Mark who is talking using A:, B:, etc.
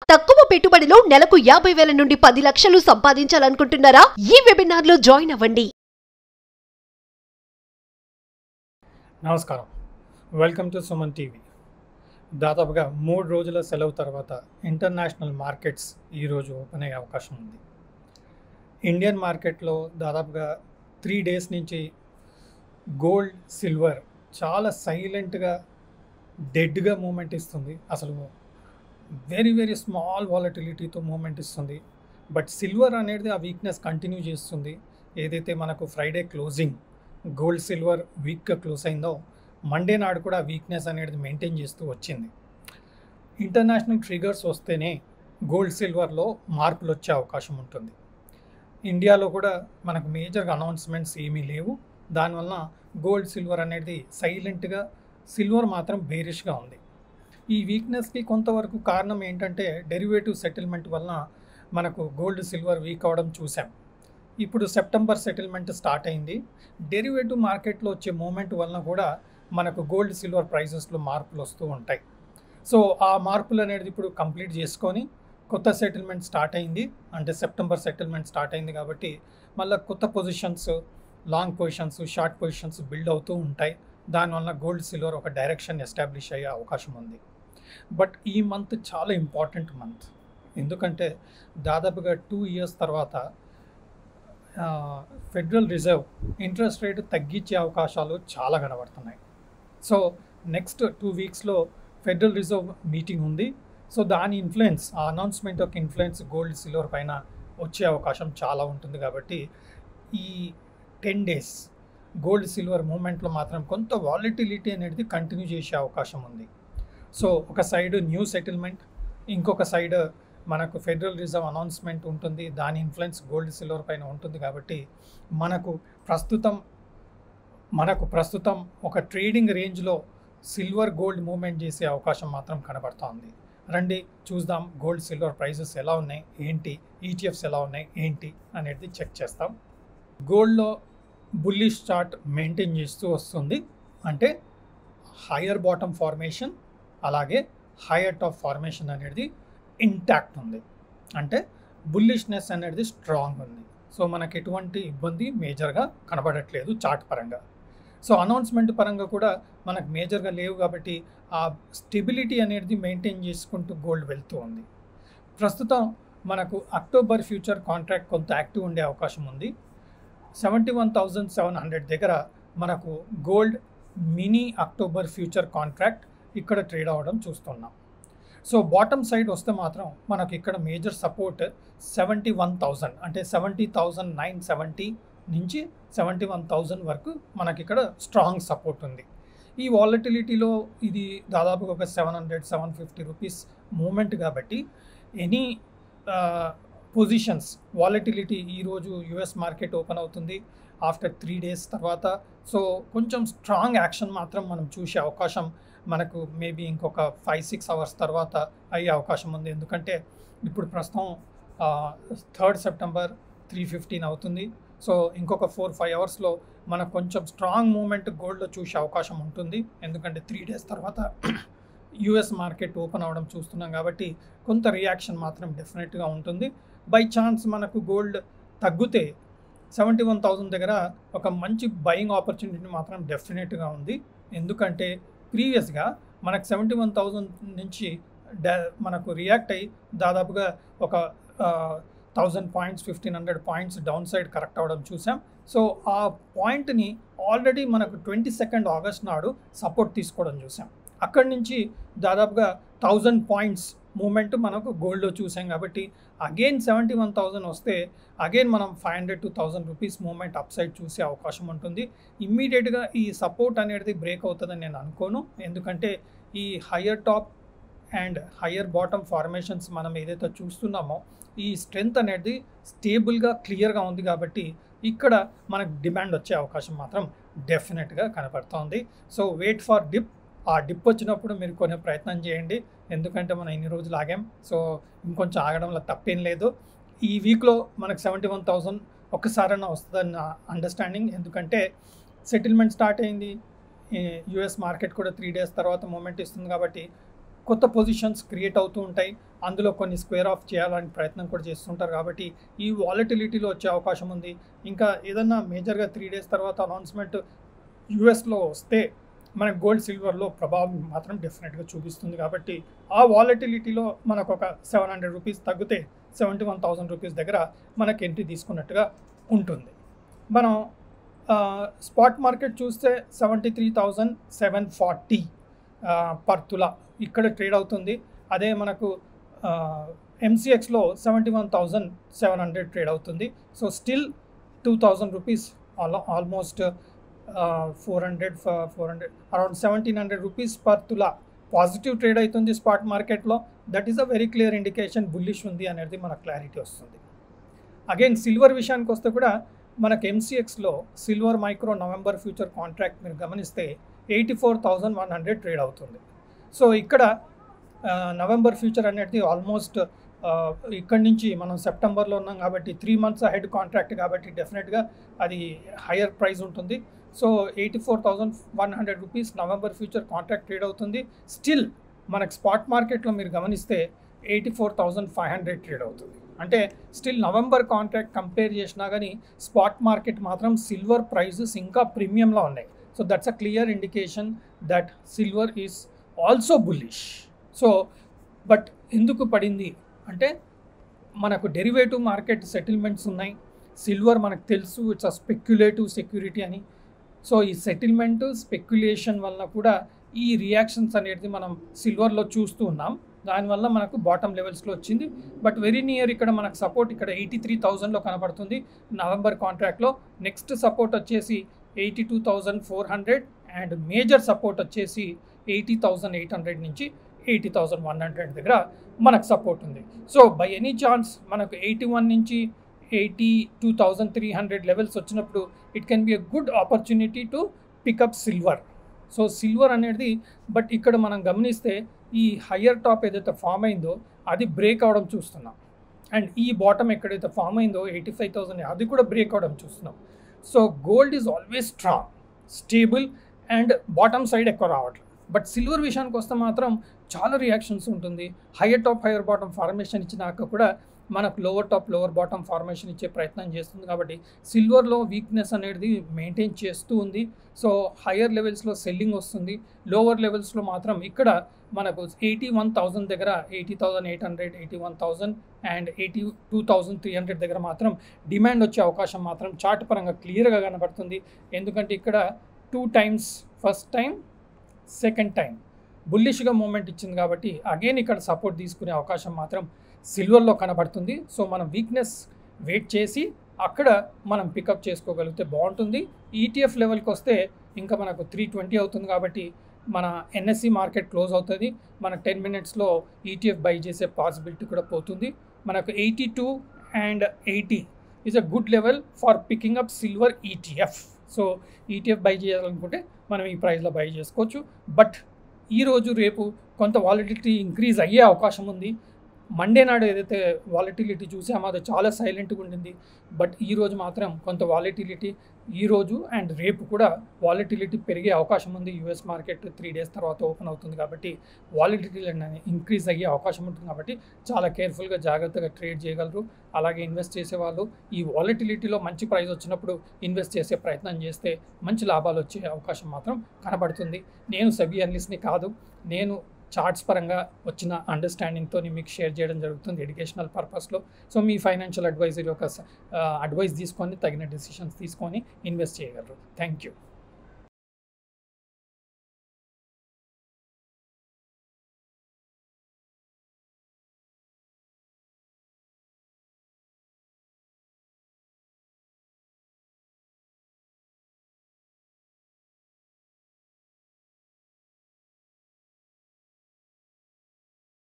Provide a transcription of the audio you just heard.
A: తక్కువ పెట్టుబడిలో నెలకు యాభై వేల నుండి పది లక్షలు సంపాదించాలనుకుంటున్నారా ఈ వెబినార్ లో జాయిన్ అవ్వండి
B: నమస్కారం వెల్కమ్ టు సుమన్ టీవీ దాదాపుగా మూడు రోజుల సెలవు తర్వాత ఇంటర్నేషనల్ మార్కెట్స్ ఈరోజు ఓపెన్ అయ్యే అవకాశం ఉంది ఇండియన్ మార్కెట్లో దాదాపుగా త్రీ డేస్ నుంచి గోల్డ్ సిల్వర్ చాలా సైలెంట్గా డెడ్గా మూమెంట్ ఇస్తుంది అసలు వెరీ వెరీ స్మాల్ వాలటిలిటీతో మూమెంట్ ఇస్తుంది బట్ సిల్వర్ అనేది ఆ వీక్నెస్ కంటిన్యూ చేస్తుంది ఏదైతే మనకు ఫ్రైడే క్లోజింగ్ గోల్డ్ సిల్వర్ వీక్గా క్లోజ్ అయిందో మండే నాడు కూడా వీక్నెస్ అనేది మెయింటైన్ చేస్తూ వచ్చింది ఇంటర్నేషనల్ ట్రిగర్స్ వస్తేనే గోల్డ్ సిల్వర్లో మార్పులు వచ్చే అవకాశం ఉంటుంది ఇండియాలో కూడా మనకు మేజర్గా అనౌన్స్మెంట్స్ ఏమీ లేవు దానివల్ల గోల్డ్ సిల్వర్ అనేది సైలెంట్గా సిల్వర్ మాత్రం బేరిష్గా ఉంది ఈ వీక్నెస్కి కొంతవరకు కారణం ఏంటంటే డెరివేటివ్ సెటిల్మెంట్ వలన మనకు గోల్డ్ సిల్వర్ వీక్ అవడం చూసాం ఇప్పుడు సెప్టెంబర్ సెటిల్మెంట్ స్టార్ట్ అయింది డెరివేటివ్ మార్కెట్లో వచ్చే మూమెంట్ వలన కూడా మనకు గోల్డ్ సిల్వర్ ప్రైజెస్లో మార్పులు వస్తూ ఉంటాయి సో ఆ మార్పులు అనేది ఇప్పుడు కంప్లీట్ చేసుకొని కొత్త సెటిల్మెంట్ స్టార్ట్ అయింది అంటే సెప్టెంబర్ సెటిల్మెంట్ స్టార్ట్ అయింది కాబట్టి మళ్ళీ కొత్త positions long positions short positions build అవుతూ ఉంటాయి దానివల్ల గోల్డ్ సిల్వర్ ఒక డైరెక్షన్ ఎస్టాబ్లిష్ అయ్యే అవకాశం ఉంది బట్ ఈ మంత్ చాలా ఇంపార్టెంట్ మంత్ ఎందుకంటే దాదాపుగా టూ ఇయర్స్ తర్వాత ఫెడరల్ రిజర్వ్ ఇంట్రెస్ట్ రేట్ తగ్గించే అవకాశాలు చాలా కనబడుతున్నాయి సో నెక్స్ట్ టూ వీక్స్లో ఫెడరల్ రిజర్వ్ మీటింగ్ ఉంది సో దాని ఇన్ఫ్లుయెన్స్ ఆ అనౌన్స్మెంట్ యొక్క ఇన్ఫ్లుయెన్స్ గోల్డ్ సిల్వర్ పైన వచ్చే అవకాశం చాలా ఉంటుంది కాబట్టి ఈ టెన్ డేస్ గోల్డ్ సిల్వర్ మూమెంట్లో మాత్రం కొంత వాలిటిలిటీ అనేది కంటిన్యూ చేసే అవకాశం ఉంది సో ఒక సైడ్ న్యూ సెటిల్మెంట్ ఇంకొక సైడ్ మనకు ఫెడరల్ రిజర్వ్ అనౌన్స్మెంట్ ఉంటుంది దాని ఇన్ఫ్లుయెన్స్ గోల్డ్ సిల్వర్ పైన ఉంటుంది కాబట్టి మనకు ప్రస్తుతం మనకు ప్రస్తుతం ఒక ట్రేడింగ్ రేంజ్లో సిల్వర్ గోల్డ్ మూవ్మెంట్ చేసే అవకాశం మాత్రం కనబడుతోంది రండి చూద్దాం గోల్డ్ సిల్వర్ ప్రైజెస్ ఎలా ఉన్నాయి ఏంటి ఈటీఎఫ్స్ ఎలా ఉన్నాయి ఏంటి అనేది చెక్ చేస్తాం గోల్డ్లో బుల్లిష్ చార్ట్ మెయింటైన్ చేస్తూ వస్తుంది అంటే హయ్యర్ బాటమ్ ఫార్మేషన్ అలాగే హైయర్ టాప్ ఫార్మేషన్ అనేది ఇంటాక్ట్ ఉంది అంటే బుల్లిష్నెస్ అనేది స్ట్రాంగ్ ఉంది సో మనకి ఎటువంటి ఇబ్బంది మేజర్గా కనబడట్లేదు చార్ట్ పరంగా సో అనౌన్స్మెంట్ పరంగా కూడా మనకు మేజర్గా లేవు కాబట్టి ఆ స్టెబిలిటీ అనేది మెయింటైన్ చేసుకుంటూ గోల్డ్ వెళ్తూ ఉంది ప్రస్తుతం మనకు అక్టోబర్ ఫ్యూచర్ కాంట్రాక్ట్ కొంత యాక్టివ్ ఉండే అవకాశం ఉంది seventy one thousand seven hundred దగ్గర మనకు gold mini October future contract ఇక్కడ ట్రేడ్ అవ్వడం చూస్తున్నాం సో బాటమ్ సైడ్ వస్తే మాత్రం మనకి ఇక్కడ major support seventy one thousand అంటే సెవెంటీ థౌజండ్ నైన్ సెవెంటీ నుంచి సెవెంటీ వన్ థౌజండ్ వరకు మనకి ఇక్కడ స్ట్రాంగ్ సపోర్ట్ ఉంది ఈ వాలటిలిటీలో ఇది దాదాపుగా ఒక seven hundred seven fifty rupees moment కాబట్టి ఎనీ పొజిషన్స్ వాలటిలిటీ ఈరోజు యుఎస్ మార్కెట్ ఓపెన్ అవుతుంది ఆఫ్టర్ త్రీ డేస్ తర్వాత సో కొంచెం స్ట్రాంగ్ యాక్షన్ మాత్రం మనం చూసే అవకాశం మనకు మేబీ ఇంకొక ఫైవ్ సిక్స్ అవర్స్ తర్వాత అయ్యే అవకాశం ఉంది ఎందుకంటే ఇప్పుడు ప్రస్తుతం థర్డ్ సెప్టెంబర్ త్రీ ఫిఫ్టీన్ అవుతుంది సో ఇంకొక ఫోర్ ఫైవ్ అవర్స్లో మనకు కొంచెం స్ట్రాంగ్ మూమెంట్ గోల్డ్లో చూసే అవకాశం ఉంటుంది ఎందుకంటే త్రీ డేస్ తర్వాత యుఎస్ మార్కెట్ ఓపెన్ అవ్వడం చూస్తున్నాం కాబట్టి కొంత రియాక్షన్ మాత్రం డెఫినెట్గా ఉంటుంది బై ఛాన్స్ మనకు గోల్డ్ తగ్గితే సెవెంటీ వన్ థౌజండ్ దగ్గర ఒక మంచి బయింగ్ ఆపర్చునిటీ మాత్రం డెఫినెట్గా ఉంది ఎందుకంటే ప్రీవియస్గా మనకు సెవెంటీ వన్ థౌజండ్ నుంచి మనకు రియాక్ట్ అయ్యి దాదాపుగా ఒక thousand points fifteen hundred points down side correct అవ్వడం చూసాం సో ఆ పాయింట్ని ఆల్రెడీ మనకు ట్వంటీ సెకండ్ ఆగస్ట్ నాడు సపోర్ట్ తీసుకోవడం చూసాం అక్కడి నుంచి దాదాపుగా థౌజండ్ పాయింట్స్ మూమెంట్ మనకు గోల్డ్లో చూసాం కాబట్టి అగైన్ సెవెంటీ వన్ థౌజండ్ వస్తే అగైన్ మనం five hundred to thousand rupees moment up side చూసే అవకాశం ఉంటుంది ఇమ్మీడియట్గా ఈ సపోర్ట్ అనేది బ్రేక్ అవుతుందని నేను అనుకోను ఎందుకంటే ఈ higher top and higher bottom formations మనం ఏదైతే చూస్తున్నామో ఈ స్ట్రెంగ్త్ అనేది స్టేబుల్గా క్లియర్గా ఉంది కాబట్టి ఇక్కడ మనకు డిమాండ్ వచ్చే అవకాశం మాత్రం డెఫినెట్గా కనపడుతోంది సో వెయిట్ ఫర్ డిప్ ఆ డిప్ వచ్చినప్పుడు మీరు కొనే ప్రయత్నం చేయండి ఎందుకంటే మనం ఇన్ని రోజులు ఆగాం సో ఇంకొంచెం ఆగడంలో తప్పేం లేదు ఈ వీక్లో మనకు సెవెంటీ వన్ థౌజండ్ ఒక్కసారైనా వస్తుందన్న అండర్స్టాండింగ్ ఎందుకంటే సెటిల్మెంట్ స్టార్ట్ అయింది యుఎస్ మార్కెట్ కూడా త్రీ డేస్ తర్వాత మూమెంట్ ఇస్తుంది కాబట్టి కొత్త పొజిషన్స్ క్రియేట్ అవుతూ ఉంటాయి అందులో కొన్ని స్క్వేర్ ఆఫ్ చేయాలని ప్రయత్నం కూడా చేస్తుంటారు కాబట్టి ఈ వాలటిలిటీలో వచ్చే అవకాశం ఉంది ఇంకా ఏదన్నా మేజర్గా త్రీ డేస్ తర్వాత అనౌన్స్మెంట్ యూఎస్లో వస్తే మన గోల్డ్ సిల్వర్లో ప్రభావం మాత్రం డెఫినెట్గా చూపిస్తుంది కాబట్టి ఆ వాలటిలిటీలో మనకు ఒక సెవెన్ హండ్రెడ్ రూపీస్ తగ్గితే సెవెంటీ వన్ థౌసండ్ రూపీస్ దగ్గర మనకి ఎంట్రీ తీసుకున్నట్టుగా ఉంటుంది మనం స్పాట్ మార్కెట్ చూస్తే seventy three thousand seven forty per tola ఇక్కడ ట్రేడ్ అవుతుంది అదే మనకు ఎంసీఎక్స్లో seventy one thousand seven hundred trade అవుతుంది so still two thousand rupees almost four hundred four hundred around seventeen hundred rupees per tola positive trade అవుతుంది spot మార్కెట్లో that is a very clear indication bullish ఉంది అనేది మనకు clarity వస్తుంది again silver విషయానికి వస్తే కూడా మనకు ఎంసీఎక్స్లో silver micro November future contract మీరు గమనిస్తే eighty four thousand one hundred trade అవుతుంది సో ఇక్కడ నవంబర్ ఫ్యూచర్ అనేది ఆల్మోస్ట్ ఇక్కడి నుంచి మనం సెప్టెంబర్లో ఉన్నాం కాబట్టి త్రీ మంత్స్ హెడ్ కాంట్రాక్ట్ కాబట్టి డెఫినెట్గా అది హయ్యర్ ప్రైస్ ఉంటుంది so eighty four thousand one hundred rupees November future contract trade అవుతుంది స్టిల్ మనకు స్పాట్ మార్కెట్లో మీరు గమనిస్తే eighty four thousand five hundred trade అవుతుంది అంటే స్టిల్ నవంబర్ కాంట్రాక్ట్ కంపేర్ చేసినా కానీ స్పాట్ మార్కెట్ మాత్రం సిల్వర్ ప్రైజెస్ ఇంకా ప్రీమియంలో ఉన్నాయి so that's uh clear indication that silver is also bullish so but ఎందుకు పడింది అంటే మనకు డెరివేటివ్ మార్కెట్ సెటిల్మెంట్స్ ఉన్నాయి సిల్వర్ మనకు తెలుసు ఇట్స్ అ స్పెక్యులేటివ్ సెక్యూరిటీ అని సో ఈ సెటిల్మెంట్ స్పెక్యులేషన్ వలన కూడా ఈ రియాక్షన్స్ అనేది మనం సిల్వర్లో చూస్తూ ఉన్నాం దానివల్ల మనకు బాటమ్ లెవెల్స్లో వచ్చింది బట్ వెరీ నియర్ ఇక్కడ మనకు సపోర్ట్ ఇక్కడ ఎయిటీ త్రీ థౌజండ్లో కనపడుతుంది నవంబర్ కాంట్రాక్ట్లో నెక్స్ట్ సపోర్ట్ వచ్చేసి eighty two thousand four hundred and major support వచ్చేసి ఎయిటీ థౌజండ్ ఎయిట్ హండ్రెడ్ నుంచి ఎయిటీ థౌజండ్ వన్ హండ్రెడ్ దగ్గర మనకు సపోర్ట్ ఉంది సో బై ఎనీ ఛాన్స్ మనకు ఎయిటీ వన్ నుంచి eighty two thousand three hundred levels వచ్చినప్పుడు it can be a good opportunity to pick up silver so silver అనేది but ఇక్కడ మనం గమనిస్తే ఈ హయ్యర్ టాప్ ఏదైతే ఫామ్ అయిందో అది బ్రేక్ అవడం చూస్తున్నాం అండ్ ఈ బాటమ్ ఎక్కడైతే ఫామ్ అయిందో ఎయిటీ ఫైవ్ థౌసండ్ అది కూడా బ్రేక్ అవడం చూస్తున్నాం so gold is always strong stable and bottom side ఎక్కువ రావట్లేదు బట్ సిల్వర్ విషయానికి వస్తే మాత్రం చాలా రియాక్షన్స్ ఉంటుంది higher top higher bottom formation ఇచ్చినాక కూడా మనకు lower top lower bottom formation ఇచ్చే ప్రయత్నం చేస్తుంది కాబట్టి సిల్వర్లో వీక్నెస్ అనేది మెయింటైన్ చేస్తూ ఉంది సో హయ్యర్ లెవెల్స్లో సెల్లింగ్ వస్తుంది లోవర్ లెవెల్స్లో మాత్రం ఇక్కడ మనకు ఎయిటీ వన్ థౌజండ్ దగ్గర eighty thousand eight hundred eighty one thousand and eighty two thousand three hundred దగ్గర మాత్రం డిమాండ్ వచ్చే అవకాశం మాత్రం చార్ట్ పరంగా క్లియర్గా కనబడుతుంది ఎందుకంటే ఇక్కడ two times first time second time బుల్లిష్గా మూమెంట్ ఇచ్చింది కాబట్టి అగైన్ ఇక్కడ సపోర్ట్ తీసుకునే అవకాశం మాత్రం సిల్వర్లో కనబడుతుంది సో మనం వీక్నెస్ వెయిట్ చేసి అక్కడ మనం పికప్ చేసుకోగలిగితే బాగుంటుంది ఈటీఎఫ్ లెవెల్కి వస్తే ఇంకా మనకు త్రీ ట్వంటీ అవుతుంది కాబట్టి మన ఎన్ఎస్సి మార్కెట్ క్లోజ్ అవుతుంది మన టెన్ మినిట్స్లో ఈటీఎఫ్ బై చేసే పాసిబిలిటీ కూడా పోతుంది మనకు eighty two and eighty is uh good level for picking up silver ETF so ETF buy చేయాలనుకుంటే మనం ఈ ప్రైస్లో బై చేసుకోవచ్చు బట్ ఈరోజు రేపు కొంత వాలిడిటీ ఇంక్రీజ్ అయ్యే అవకాశం ఉంది మండే నాడు ఏదైతే వాలిటిలిటీ చూసామో అది చాలా సైలెంట్గా ఉండింది బట్ ఈరోజు మాత్రం కొంత వాలిటిలిటీ ఈరోజు అండ్ రేపు కూడా వాలిటిలిటీ పెరిగే అవకాశం ఉంది యూఎస్ మార్కెట్ త్రీ డేస్ తర్వాత ఓపెన్ అవుతుంది కాబట్టి వాలిటిలిటీ అనేది ఇంక్రీజ్ అయ్యే అవకాశం ఉంటుంది కాబట్టి చాలా కేర్ఫుల్గా జాగ్రత్తగా ట్రేడ్ చేయగలరు అలాగే ఇన్వెస్ట్ చేసే వాళ్ళు ఈ వాలిటిలిటీలో మంచి ప్రైస్ వచ్చినప్పుడు ఇన్వెస్ట్ చేసే ప్రయత్నం చేస్తే మంచి లాభాలు వచ్చే అవకాశం మాత్రం కనబడుతుంది నేను సబీ అన్లిస్ని కాదు నేను చార్ట్స్ పరంగా వచ్చిన అండర్స్టాండింగ్తో మీకు షేర్ చేయడం జరుగుతుంది ఎడ్యుకేషనల్ పర్పస్లో సో మీ ఫైనాన్షియల్ అడ్వైజర్ యొక్క అడ్వైస్ తీసుకొని తగిన డెసిషన్స్ తీసుకొని ఇన్వెస్ట్ చేయగలరు థ్యాంక్ యూ